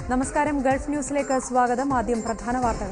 നമസ്കാരം ഗൾഫ് ന്യൂസിലേക്ക് സ്വാഗതം ആദ്യം പ്രധാന വാർത്തകൾ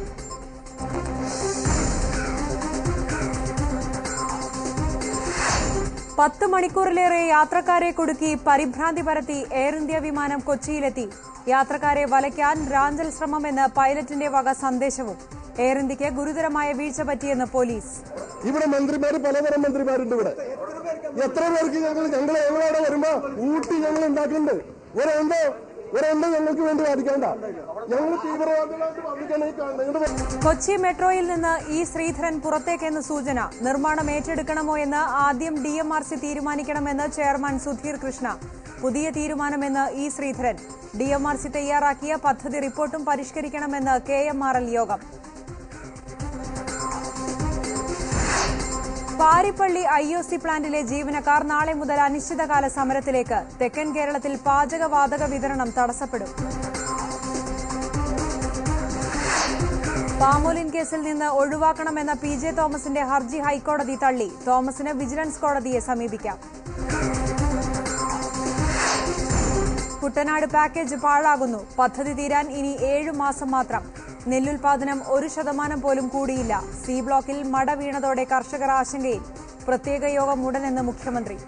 പത്ത് മണിക്കൂറിലേറെ യാത്രക്കാരെ കുടുക്കി പരിഭ്രാന്തി പരത്തി എയർ ഇന്ത്യ വിമാനം കൊച്ചിയിലെത്തി യാത്രക്കാരെ വലയ്ക്കാൻ റാഞ്ചൽ ശ്രമമെന്ന് പൈലറ്റിന്റെ വക സന്ദേശവും എയർ ഇന്ത്യക്ക് ഗുരുതരമായ വീഴ്ച പറ്റിയെന്ന് പോലീസ് ഇവിടെ മന്ത്രിമാര് പലതരം മന്ത്രിമാരുണ്ട് ഇവിടെ എത്ര പേർക്ക് ഞങ്ങൾ ഞങ്ങൾ ഞങ്ങളവിടെ വരുമ്പോ ഊട്ടി ഞങ്ങൾ ഉണ്ടാക്കുന്നുണ്ട് ഒരെന്തോ ഒരെന്തോ ഞങ്ങൾക്ക് വേണ്ടി വാദിക്കണ്ട ഞങ്ങൾ തീവ്രവാദികളായിട്ട് വാദിക്കാൻ ഈ കാണുന്നത് ഇങ്ങോട്ട് കൊച്ചി മെട്രോയിൽ നിന്ന് ഇ ശ്രീധരൻ പുറത്തേക്കെന്ന് സൂചന നിർമ്മാണം ഏറ്റെടുക്കണമോ എന്ന് ആദ്യം ഡി എം ആർ സി തീരുമാനിക്കണമെന്ന് ചെയർമാൻ സുധീർ കൃഷ്ണ പുതിയ തീരുമാനമെന്ന് E Sreedharan D M R C തയ്യാറാക്കിയ പദ്ധതി റിപ്പോർട്ടും പരിഷ്കരിക്കണമെന്ന് കെ എം ആർ എൽ യോഗം പാരിപ്പള്ളി ഐ ഒ സി പ്ലാന്റിലെ ജീവനക്കാർ നാളെ മുതൽ അനിശ്ചിതകാല സമരത്തിലേക്ക് തെക്കൻ കേരളത്തിൽ പാചകവാതക വിതരണം തടസ്സപ്പെടും പാമോലിൻ കേസിൽ നിന്ന് ഒഴിവാക്കണമെന്ന പി ജെ തോമസിന്റെ ഹർജി ഹൈക്കോടതി തള്ളി തോമസിന് വിജിലൻസ് കോടതിയെ സമീപിക്കാം കുട്ടനാട് പാക്കേജ് പാഴാകുന്നു പദ്ധതി തീരാൻ ഇനി ഏഴു മാസം മാത്രം നെല്ലുൽപാദനം ഒരു ശതമാനം പോലും കൂടിയില്ല സി ബ്ലോക്കിൽ മട വീണതോടെ കർഷകർ ആശങ്കയിൽ പ്രത്യേക യോഗം ഉടനെന്ന് മുഖ്യമന്ത്രി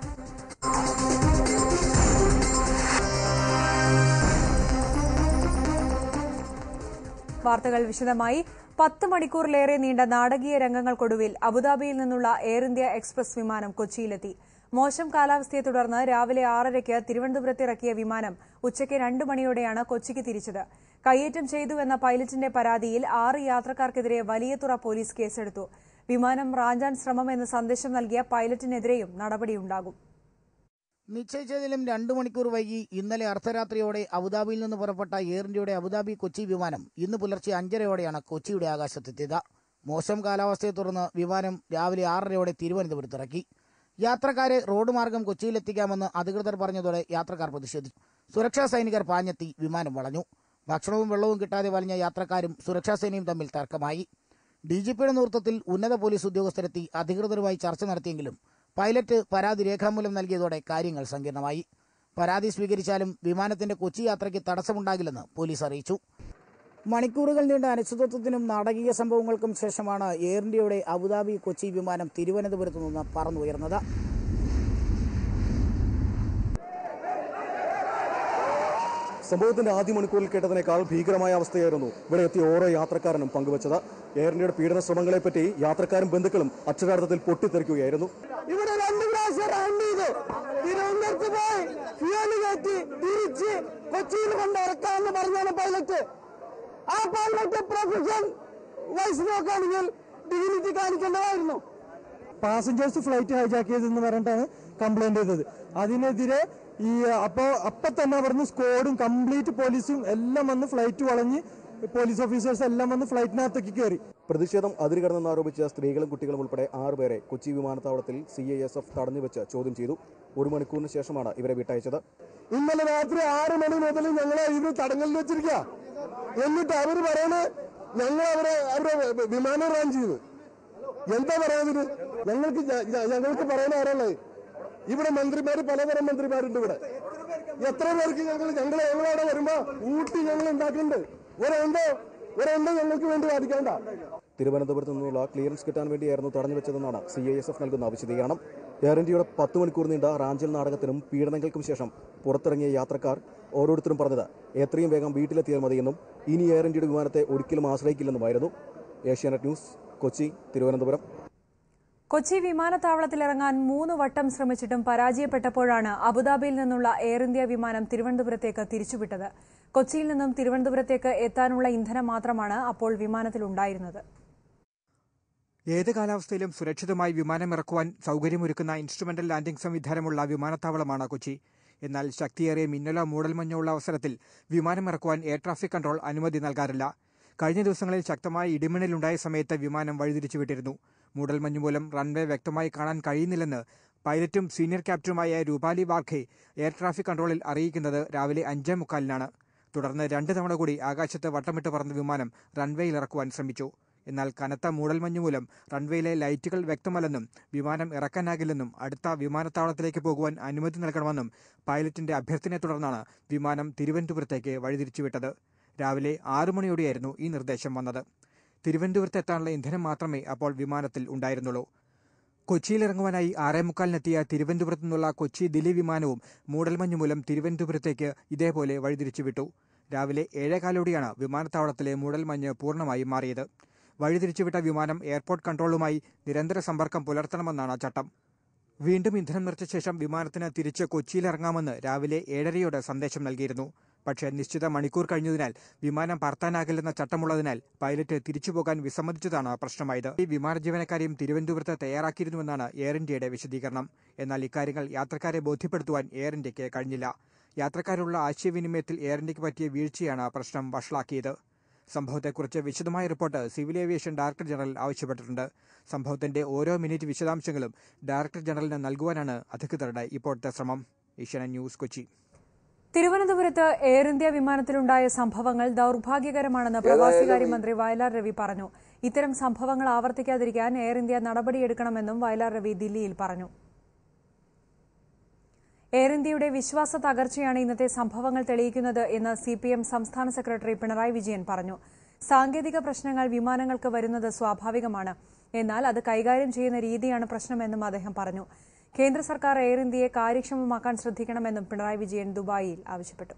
വാർത്തകൾ വിശദമായി പത്ത് മണിക്കൂറിലേറെ നീണ്ട നാടകീയ രംഗങ്ങൾക്കൊടുവിൽ അബുദാബിയിൽ നിന്നുള്ള എയർ ഇന്ത്യ എക്സ്പ്രസ് വിമാനം കൊച്ചിയിലെത്തി മോശം കാലാവസ്ഥയെ തുടർന്ന് രാവിലെ ആറരയ്ക്ക് തിരുവനന്തപുരത്ത് ഇറക്കിയ വിമാനം ഉച്ചയ്ക്ക് രണ്ട് മണിയോടെയാണ് കൊച്ചിക്ക് തിരിച്ചത് കയ്യേറ്റം ചെയ്തുവെന്ന പൈലറ്റിന്റെ പരാതിയിൽ ആറ് യാത്രക്കാർക്കെതിരെ വലിയതുറ പോലീസ് കേസെടുത്തു വിമാനം റാഞ്ചാൻ ശ്രമമെന്ന് സന്ദേശം നൽകിയ പൈലറ്റിനെതിരെയും നടപടിയുണ്ടാകും നിശ്ചയിച്ചതിലും രണ്ടു മണിക്കൂർ വൈകി ഇന്നലെ അർദ്ധരാത്രിയോടെ അബുദാബിയിൽ നിന്ന് പുറപ്പെട്ട എയർ ഇന്ത്യയുടെ അബുദാബി കൊച്ചി വിമാനം ഇന്ന് പുലർച്ചെ അഞ്ചരയോടെയാണ് കൊച്ചിയുടെ ആകാശത്തെത്തിയത് മോശം കാലാവസ്ഥയെ തുടർന്ന് വിമാനം രാവിലെ ആറരയോടെ തിരുവനന്തപുരത്തിറക്കി യാത്രക്കാരെ റോഡ് മാർഗം കൊച്ചിയിലെത്തിക്കാമെന്ന് അധികൃതർ പറഞ്ഞതോടെ യാത്രക്കാർ പ്രതിഷേധിച്ചു സുരക്ഷാ സൈനികർ പാഞ്ഞെത്തി വിമാനം വളഞ്ഞു ഭക്ഷണവും വെള്ളവും കിട്ടാതെ വലിഞ്ഞ യാത്രക്കാരും സുരക്ഷാ സേനയും തമ്മിൽ തർക്കമായി ഡിജിപിയുടെ നേതൃത്വത്തിൽ ഉന്നത പോലീസ് ഉദ്യോഗസ്ഥരെത്തി അധികൃതരുമായി ചർച്ച നടത്തിയെങ്കിലും പൈലറ്റ് പരാതി രേഖാമൂലം നൽകിയതോടെ കാര്യങ്ങൾ സങ്കീർണമായി പരാതി സ്വീകരിച്ചാലും വിമാനത്തിന്റെ കൊച്ചി യാത്രയ്ക്ക് തടസ്സമുണ്ടാകില്ലെന്ന് പോലീസ് അറിയിച്ചു മണിക്കൂറുകൾ നീണ്ട അനിശ്ചിതത്വത്തിനും നാടകീയ സംഭവങ്ങൾക്കും ശേഷമാണ് എയർ ഇന്ത്യയുടെ അബുദാബി കൊച്ചി വിമാനം തിരുവനന്തപുരത്ത് നിന്ന് പറന്നുയർന്നത് സംഭവത്തിന്റെ ആദ്യ മണിക്കൂറിൽ കേട്ടതിനേക്കാൾ ഭീകരമായ അവസ്ഥയായിരുന്നു ഇവിടെ എത്തിയ ഓരോ യാത്രക്കാരനും പങ്കുവച്ചത് എയർ ഇന്ത്യയുടെ പീഡന ശ്രമങ്ങളെ പറ്റി യാത്രക്കാരും ബന്ധുക്കളും അക്ഷരാർത്ഥത്തിൽ പൊട്ടിത്തെറിക്കുകയായിരുന്നു ഇവിടെ രണ്ട് പ്രാവശ്യം റാൻഡ് ചെയ്തു തിരുവനന്തപുരത്ത് പോയി ഫ്യൂല് കയറ്റി തിരിച്ച് കൊച്ചിയിൽ കൊണ്ടിറക്കാമെന്ന് പറഞ്ഞാണ് പൈലറ്റ് ആ പൈലറ്റ് പ്രൊഫഷൻ വയസ്സ് നോക്കുകയാണെങ്കിൽ ഡിഗ്നിറ്റി കാണിക്കേണ്ടതായിരുന്നു പാസഞ്ചേഴ്സ് ഫ്ലൈറ്റ് ഹൈജാക്ക് ചെയ്തെന്ന് പറഞ്ഞിട്ടാണ് കംപ്ലൈന്റ് ചെയ്തത് അതിനെതിരെ ഈ അപ്പോ അപ്പൊ തന്നെ അവിടുന്ന് സ്ക്വാഡും കംപ്ലീറ്റ് പോലീസും എല്ലാം വന്ന് ഫ്ലൈറ്റ് വളഞ്ഞ് പോലീസ് ഓഫീസേഴ്സ് എല്ലാം വന്ന് ഫ്ലൈറ്റിനകത്തേക്ക് കയറി പ്രതിഷേധം അതിരുകടന്നെന്ന് ആരോപിച്ച സ്ത്രീകളും കുട്ടികളും ഉൾപ്പെടെ ആറുപേരെ കൊച്ചി വിമാനത്താവളത്തിൽ സി ഐ എസ് എഫ് തടഞ്ഞുവെച്ച് ചോദ്യം ചെയ്തു ഒരു മണിക്കൂറിന് ശേഷമാണ് ഇവരെ വിട്ടയച്ചത് ഇന്നലെ രാത്രി ആറ് മണി മുതൽ ഞങ്ങളെ ഇവർ തടങ്കലിൽ വെച്ചിരിക്കുക എന്നിട്ട് അവര് പറയണേ ഞങ്ങൾ അവരെ അവരെ വിമാനം റാൻ ചെയ്തു എന്താ പറയുന്നത് ഞങ്ങൾക്ക് ഞ- ഞ- ഞങ്ങൾക്ക് പറയാൻ ആരല്ലേ ഇവിടെ മന്ത്രിമാര് പലതരം മന്ത്രിമാരുണ്ട് ഇവിടെ എത്ര പേർക്ക് ഞങ്ങൾ ഞങ്ങൾ ഞങ്ങളവിടെ വരുമ്പോ ഊട്ടി ഞങ്ങൾ ഉണ്ടാക്കുന്നുണ്ട് ഒരെന്തോ ഒരെന്തോ ഞങ്ങൾക്ക് വേണ്ടി വാദിക്കേണ്ട തിരുവനന്തപുരത്ത് നിന്നുള്ള ക്ലിയറൻസ് കിട്ടാൻ വേണ്ടിയായിരുന്നു തടഞ്ഞു വെച്ചതെന്നാണ് സി ഐ എസ് എഫ് നൽകുന്ന വിശദീകരണം എയർ ഇന്ത്യയുടെ പത്ത് മണിക്കൂർ നീണ്ട റാഞ്ചൽ നാടകത്തിനും പീഡനങ്ങൾക്കും ശേഷം പുറത്തിറങ്ങിയ യാത്രക്കാർ ഓരോരുത്തരും പറഞ്ഞത് എത്രയും വേഗം വീട്ടിലെത്തിയാൽ മതിയെന്നും ഇനി എയർ ഇന്ത്യയുടെ വിമാനത്തെ ഒരിക്കലും ആശ്രയിക്കില്ലെന്നുമായിരുന്നു ഏഷ്യാനെറ്റ് ന്യൂസ് കൊച്ചി തിരുവനന്തപുരം കൊച്ചി വിമാനത്താവളത്തിലിറങ്ങാൻ മൂന്ന് വട്ടം ശ്രമിച്ചിട്ടും പരാജയപ്പെട്ടപ്പോഴാണ് അബുദാബിയിൽ നിന്നുള്ള എയർ ഇന്ത്യ വിമാനം തിരുവനന്തപുരത്തേക്ക് തിരിച്ചുവിട്ടത് കൊച്ചിയിൽ നിന്നും തിരുവനന്തപുരത്തേക്ക് എത്താനുള്ള ഇന്ധനം മാത്രമാണ് അപ്പോൾ വിമാനത്തിലുണ്ടായിരുന്നത് ഏത് കാലാവസ്ഥയിലും സുരക്ഷിതമായി വിമാനമിറക്കുവാൻ സൗകര്യമൊരുക്കുന്ന ഇൻസ്ട്രുമെന്റൽ ലാൻഡിംഗ് സംവിധാനമുള്ള വിമാനത്താവളമാണ് കൊച്ചി എന്നാൽ ശക്തിയേറിയ മിന്നലോ മൂടൽമഞ്ഞോ ഉള്ള അവസരത്തിൽ വിമാനമിറക്കുവാൻ എയർ ട്രാഫിക് കൺട്രോൾ അനുമതി നൽകാറില്ല കഴിഞ്ഞ ദിവസങ്ങളിൽ ശക്തമായ ഇടിമിന്നലുണ്ടായ സമയത്ത് വിമാനം വഴിതിരിച്ചുവിട്ടിരുന്നു മൂടൽമഞ്ഞ് മൂലം റൺവേ വ്യക്തമായി കാണാൻ കഴിയുന്നില്ലെന്ന് പൈലറ്റും സീനിയർ ക്യാപ്റ്റനുമായ രൂപാലി വാർഖെ എയർ ട്രാഫിക് കൺട്രോളിൽ അറിയിക്കുന്നത് രാവിലെ അഞ്ചേ മുക്കാലിനാണ് തുടർന്ന് രണ്ട് തവണ കൂടി ആകാശത്ത് വട്ടമിട്ട് പറന്ന വിമാനം റൺവേയിൽ ഇറക്കുവാൻ ശ്രമിച്ചു എന്നാൽ കനത്ത മൂടൽമഞ്ഞ് മൂലം റൺവേയിലെ ലൈറ്റുകൾ വ്യക്തമല്ലെന്നും വിമാനം ഇറക്കാനാകില്ലെന്നും അടുത്ത വിമാനത്താവളത്തിലേക്ക് പോകുവാൻ അനുമതി നൽകണമെന്നും പൈലറ്റിന്റെ അഭ്യർത്ഥനയെ തുടർന്നാണ് വിമാനം തിരുവനന്തപുരത്തേക്ക് വഴിതിരിച്ചുവിട്ടത് രാവിലെ ആറു മണിയോടെയായിരുന്നു ഈ നിർദ്ദേശം വന്നത് തിരുവനന്തപുരത്ത് എത്താനുള്ള ഇന്ധനം മാത്രമേ അപ്പോൾ വിമാനത്തിൽ ഉണ്ടായിരുന്നുള്ളൂ കൊച്ചിയിലിറങ്ങുവാനായി ആറേമുക്കാലിനെത്തിയ തിരുവനന്തപുരത്തു നിന്നുള്ള കൊച്ചി ദില്ലി വിമാനവും മൂടൽമഞ്ഞ് മൂലം തിരുവനന്തപുരത്തേക്ക് ഇതേപോലെ വഴിതിരിച്ചുവിട്ടു രാവിലെ ഏഴേകാലോടെയാണ് വിമാനത്താവളത്തിലെ മൂടൽമഞ്ഞ് പൂർണ്ണമായും മാറിയത് വഴിതിരിച്ചുവിട്ട വിമാനം എയർപോർട്ട് കൺട്രോളുമായി നിരന്തര സമ്പർക്കം പുലർത്തണമെന്നാണ് ചട്ടം വീണ്ടും ഇന്ധനം നിറച്ച ശേഷം വിമാനത്തിന് തിരിച്ച് കൊച്ചിയിലിറങ്ങാമെന്ന് രാവിലെ ഏഴരയോടെ സന്ദേശം നൽകിയിരുന്നു പക്ഷേ നിശ്ചിത മണിക്കൂർ കഴിഞ്ഞതിനാൽ വിമാനം പറത്താനാകില്ലെന്ന ചട്ടമുള്ളതിനാൽ പൈലറ്റ് തിരിച്ചുപോകാൻ വിസമ്മതിച്ചതാണ് പ്രശ്നമായത് ഈ വിമാന ജീവനക്കാരെയും തിരുവനന്തപുരത്ത് തയ്യാറാക്കിയിരുന്നുവെന്നാണ് എയർ ഇന്ത്യയുടെ വിശദീകരണം എന്നാൽ ഇക്കാര്യങ്ങൾ യാത്രക്കാരെ ബോധ്യപ്പെടുത്തുവാൻ എയർ ഇന്ത്യക്ക് കഴിഞ്ഞില്ല യാത്രക്കാരുള്ള ആശയവിനിമയത്തിൽ എയർ ഇന്ത്യക്ക് പറ്റിയ വീഴ്ചയാണ് പ്രശ്നം വഷളാക്കിയത് സംഭവത്തെക്കുറിച്ച് വിശദമായ report civil aviation director general ആവശ്യപ്പെട്ടിട്ടുണ്ട് സംഭവത്തിന്റെ ഓരോ മിനിറ്റ് വിശദാംശങ്ങളും ഡയറക്ടർ ജനറലിന് നൽകുവാനാണ് അധികൃതരുടെ ഇപ്പോഴത്തെ ശ്രമം ഏഷ്യാനെറ്റ് ന്യൂസ് കൊച്ചി തിരുവനന്തപുരത്ത് എയർ ഇന്ത്യ വിമാനത്തിലുണ്ടായ സംഭവങ്ങൾ ദൌർഭാഗ്യകരമാണെന്ന് പ്രവാസികാര്യമന്ത്രി വയലാർ രവി പറഞ്ഞു ഇത്തരം സംഭവങ്ങൾ ആവർത്തിക്കാതിരിക്കാൻ എയർ ഇന്ത്യ നടപടിയെടുക്കണമെന്നും വയലാർ രവി ദില്ലിയിൽ പറഞ്ഞു എയർ ഇന്ത്യയുടെ വിശ്വാസ തകർച്ചയാണ് ഇന്നത്തെ സംഭവങ്ങൾ തെളിയിക്കുന്നത് എന്ന് സിപിഎം സംസ്ഥാന സെക്രട്ടറി പിണറായി വിജയൻ പറഞ്ഞു സാങ്കേതിക പ്രശ്നങ്ങൾ വിമാനങ്ങൾക്ക് വരുന്നത് സ്വാഭാവികമാണ് എന്നാൽ അത് കൈകാര്യം ചെയ്യുന്ന രീതിയാണ് പ്രശ്നമെന്നും അദ്ദേഹം പറഞ്ഞു കേന്ദ്ര സർക്കാർ എയർ ഇന്ത്യയെ കാര്യക്ഷമമാക്കാൻ ശ്രദ്ധിക്കണമെന്നും പിണറായി വിജയൻ ദുബായിൽ ആവശ്യപ്പെട്ടു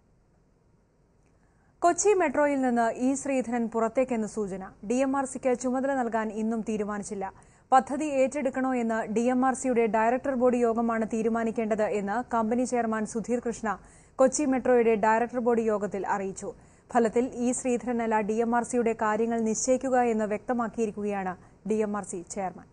കൊച്ചി മെട്രോയിൽ നിന്ന് ഇ ശ്രീധരൻ പുറത്തേക്കെന്ന് സൂചന ഡിഎംആർസിക്ക് ചുമതല നൽകാൻ ഇന്നും തീരുമാനിച്ചില്ല പദ്ധതി ഏറ്റെടുക്കണോ എന്ന് ഡിഎംആർസിയുടെ ഡയറക്ടർ ബോർഡ് യോഗമാണ് തീരുമാനിക്കേണ്ടത് എന്ന് കമ്പനി ചെയർമാൻ സുധീർ കൃഷ്ണ കൊച്ചി മെട്രോയുടെ ഡയറക്ടർ ബോർഡ് യോഗത്തിൽ അറിയിച്ചു ഫലത്തിൽ ഇ ശ്രീധരനല്ല ഡിഎംആർസിയുടെ കാര്യങ്ങൾ നിശ്ചയിക്കുക എന്ന് വ്യക്തമാക്കിയിരിക്കുകയാണ് ഡിഎംആർസി ചെയർമാൻ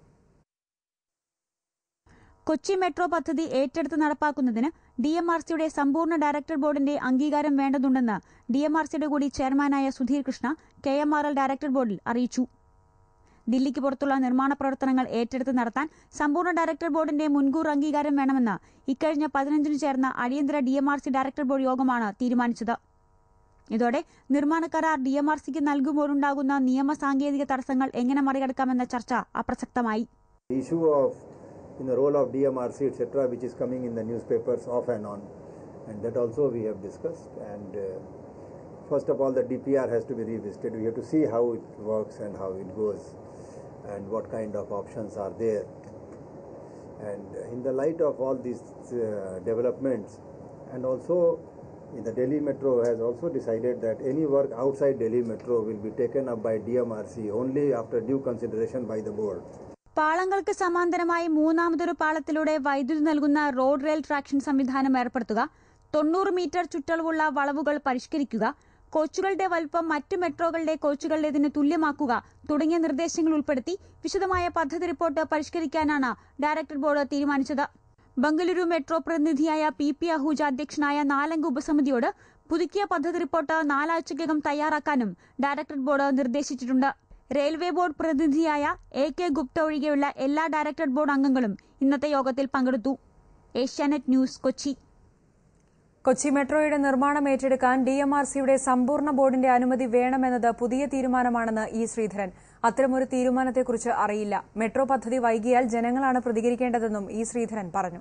കൊച്ചി മെട്രോ പദ്ധതി ഏറ്റെടുത്ത് നടപ്പാക്കുന്നതിന് ഡി എം ആർ സിയുടെ സമ്പൂർണ്ണ ഡയറക്ടർ ബോർഡിന്റെ അംഗീകാരം വേണ്ടതുണ്ടെന്ന് ഡി എം ആർ സിയുടെ കൂടി ചെയർമാനായ Sudheer Krishna K M R L director ബോർഡിൽ അറിയിച്ചു ദില്ലിക്ക് പുറത്തുള്ള നിർമ്മാണ പ്രവർത്തനങ്ങൾ ഏറ്റെടുത്ത് നടത്താൻ സമ്പൂർണ്ണ ഡയറക്ടർ ബോർഡിന്റെ മുൻകൂർ അംഗീകാരം വേണമെന്ന് ഇക്കഴിഞ്ഞ പതിനഞ്ചിന് ചേർന്ന അടിയന്തര D M R C director board യോഗമാണ് തീരുമാനിച്ചത് ഇതോടെ നിർമ്മാണ കരാർ ഡി എം ആർ സിക്ക് നൽകുമ്പോഴുണ്ടാകുന്ന നിയമ സാങ്കേതിക തടസ്സങ്ങൾ എങ്ങനെ മറികടക്കാമെന്ന ചർച്ച അപ്രസക്തമായി The issue of in the role of DMRC etc which is coming in the newspapers off and on and that also we have discussed and uh, first of all the DPR has to be revisited we have to see how it works and how it goes and what kind of options are there and in the light of all these uh, developments and also in the Delhi Metro has also decided that any work outside Delhi Metro will be taken up by DMRC only after due consideration by the board പാളങ്ങൾക്ക് സമാന്തരമായി മൂന്നാമതൊരു പാളത്തിലൂടെ വൈദ്യുതി നൽകുന്ന road rail traction സംവിധാനം ഏർപ്പെടുത്തുക തൊണ്ണൂറ് metre ചുറ്റളവുള്ള വളവുകൾ പരിഷ്കരിക്കുക കോച്ചുകളുടെ വലുപ്പം മറ്റു മെട്രോകളുടെ കോച്ചുകളുടേതിന് തുല്യമാക്കുക തുടങ്ങിയ നിർദ്ദേശങ്ങൾ ഉൾപ്പെടുത്തി വിശദമായ പദ്ധതി റിപ്പോർട്ട് പരിഷ്കരിക്കാനാണ് ഡയറക്ടർ ബോർഡ് തീരുമാനിച്ചത് ബംഗളൂരു മെട്രോ പ്രതിനിധിയായ പി പി അഹൂജ അധ്യക്ഷനായ നാലംഗ ഉപസമിതിയോട് പുതുക്കിയ പദ്ധതി റിപ്പോർട്ട് നാലാഴ്ചയ്ക്കകം തയ്യാറാക്കാനും ഡയറക്ടർ ബോർഡ് നിർദ്ദേശിച്ചിട്ടുണ്ട് റെയിൽവേ ബോർഡ് പ്രതിനിധിയായ എ കെ ഗുപ്ത ഒഴികെയുള്ള എല്ലാ ഡയറക്ടർ ബോർഡ് അംഗങ്ങളും ഇന്നത്തെ യോഗത്തിൽ പങ്കെടുത്തു ഏഷ്യാനെറ്റ് ന്യൂസ് കൊച്ചി കൊച്ചി മെട്രോയുടെ നിർമ്മാണം ഏറ്റെടുക്കാൻ ഡിഎംആർസിയുടെ സമ്പൂർണ്ണ ബോർഡിന്റെ അനുമതി വേണമെന്നത് പുതിയ തീരുമാനമാണെന്ന് ഇ ശ്രീധരൻ അത്തരമൊരു തീരുമാനത്തെക്കുറിച്ച് അറിയില്ല മെട്രോ പദ്ധതി വൈകിയാൽ ജനങ്ങളാണ് പ്രതികരിക്കേണ്ടതെന്നും ഇ ശ്രീധരൻ പറഞ്ഞു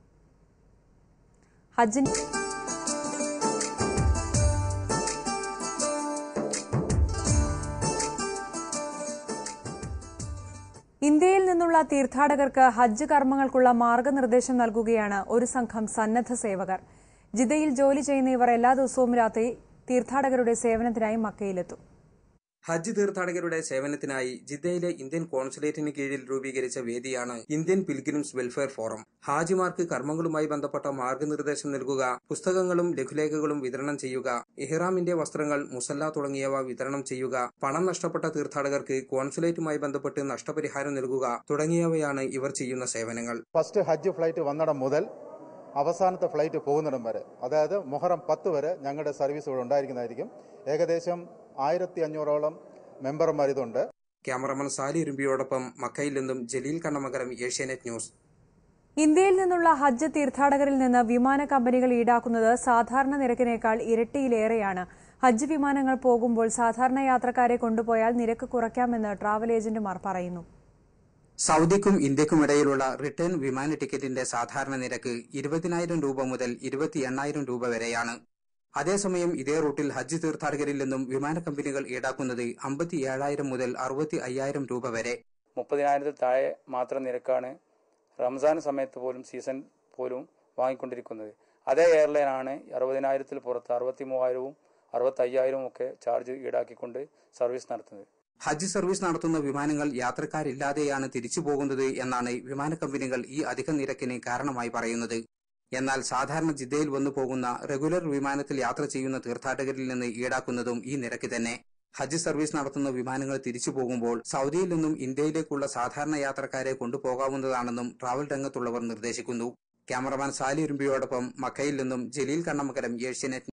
ഹജ്ജിന് ഇന്ത്യയിൽ നിന്നുള്ള തീർത്ഥാടകർക്ക് ഹജ്ജ് കർമ്മങ്ങൾക്കുള്ള മാർഗനിർദ്ദേശം നൽകുകയാണ് ഒരു സംഘം സന്നദ്ധ സേവകർ ജിദ്ദയിൽ ജോലി ചെയ്യുന്ന ഇവർ എല്ലാ ദിവസവും രാത്രി തീർത്ഥാടകരുടെ സേവനത്തിനായി മക്കയിലെത്തും ഹജ്ജ് തീർത്ഥാടകരുടെ സേവനത്തിനായി ജിദ്ദയിലെ ഇന്ത്യൻ കോൺസുലേറ്റിന് കീഴിൽ രൂപീകരിച്ച വേദിയാണ് ഇന്ത്യൻ പിൽഗ്രിംസ് വെൽഫെയർ ഫോറം ഹാജിമാർക്ക് കർമ്മങ്ങളുമായി ബന്ധപ്പെട്ട മാർഗനിർദ്ദേശം നൽകുക പുസ്തകങ്ങളും ലഘുലേഖകളും വിതരണം ചെയ്യുക ഇഹ്റാമിന്റെ വസ്ത്രങ്ങൾ മുസല്ല തുടങ്ങിയവ വിതരണം ചെയ്യുക പണം നഷ്ടപ്പെട്ട തീർത്ഥാടകർക്ക് കോൺസുലേറ്റുമായി ബന്ധപ്പെട്ട് നഷ്ടപരിഹാരം നൽകുക തുടങ്ങിയവയാണ് ഇവർ ചെയ്യുന്ന സേവനങ്ങൾ ഫസ്റ്റ് ഹജ്ജ് ഫ്ലൈറ്റ് വന്നിടം മുതൽ അവസാനത്തെ ഫ്ലൈറ്റ് പോകുന്നിടം വരെ അതായത് മുഹറം പത്ത് വരെ ഞങ്ങളുടെ സർവീസ് ഇവിടെ ഉണ്ടായിരിക്കുന്നതായിരിക്കും ഏകദേശം ആയിരത്തി അഞ്ഞൂറോളം മെമ്പർമാർ ഇതുണ്ട് ക്യാമറമാൻ സാലി ഇരുമ്പിയോടൊപ്പം മക്കയിൽ നിന്നും ജലീൽ കണ്ണമകരം ഏഷ്യാനെറ്റ് ന്യൂസ് ഇന്ത്യയിൽ നിന്നുള്ള ഹജ്ജ് തീർത്ഥാടകരിൽ നിന്ന് വിമാന കമ്പനികൾ ഈടാക്കുന്നത് സാധാരണ നിരക്കിനേക്കാൾ ഇരട്ടിയിലേറെയാണ് ഹജ്ജ് വിമാനങ്ങൾ പോകുമ്പോൾ സാധാരണ യാത്രക്കാരെ കൊണ്ടുപോയാൽ നിരക്ക് കുറയ്ക്കാമെന്ന് ട്രാവൽ ഏജന്റുമാർ പറയുന്നു സൗദിക്കും ഇന്ത്യക്കുമിടയിലുള്ള റിട്ടേൺ വിമാന ടിക്കറ്റിന്റെ സാധാരണ നിരക്ക് ഇരുപതിനായിരം രൂപ മുതൽ ഇരുപത്തി എണ്ണായിരം രൂപ വരെയാണ് അതേസമയം ഇതേ റൂട്ടിൽ ഹജ്ജ് തീർത്ഥാടകരിൽ നിന്നും വിമാന കമ്പനികൾ ഈടാക്കുന്നത് അമ്പത്തി ഏഴായിരം മുതൽ അറുപത്തി അയ്യായിരം രൂപ വരെ മുപ്പതിനായിരത്തിൽ താഴെ മാത്രം നിരക്കാണ് റംസാൻ സമയത്ത് പോലും സീസൺ പോലും വാങ്ങിക്കൊണ്ടിരിക്കുന്നത് അതേ എയർലൈനാണ് അറുപതിനായിരത്തിൽ പുറത്ത് അറുപത്തി മൂവായിരവും അറുപത്തി അയ്യായിരവും ഒക്കെ ചാർജ് ഈടാക്കിക്കൊണ്ട് സർവീസ് നടത്തുന്നത് ഹജ്ജ് സർവീസ് നടത്തുന്ന വിമാനങ്ങൾ യാത്രക്കാരില്ലാതെയാണ് തിരിച്ചു പോകുന്നത് എന്നാണ് വിമാന കമ്പനികൾ ഈ അധിക നിരക്കിന് കാരണമായി പറയുന്നത് എന്നാൽ സാധാരണ ജിദ്ദയിൽ വന്നു പോകുന്ന റെഗുലർ വിമാനത്തിൽ യാത്ര ചെയ്യുന്ന തീർത്ഥാടകരിൽ നിന്ന് ഈടാക്കുന്നതും ഈ നിരക്ക് തന്നെ ഹജ്ജ് സർവീസ് നടത്തുന്ന വിമാനങ്ങൾ തിരിച്ചു പോകുമ്പോൾ സൗദിയിൽ നിന്നും ഇന്ത്യയിലേക്കുള്ള സാധാരണ യാത്രക്കാരെ കൊണ്ടുപോകാവുന്നതാണെന്നും ട്രാവൽ രംഗത്തുള്ളവർ നിർദ്ദേശിക്കുന്നു ക്യാമറമാൻ സാലി ഉരുമ്പിയോടൊപ്പം മക്കയിൽ നിന്നും ജലീൽ കണ്ണമകരം ഏഷ്യാനെറ്റ്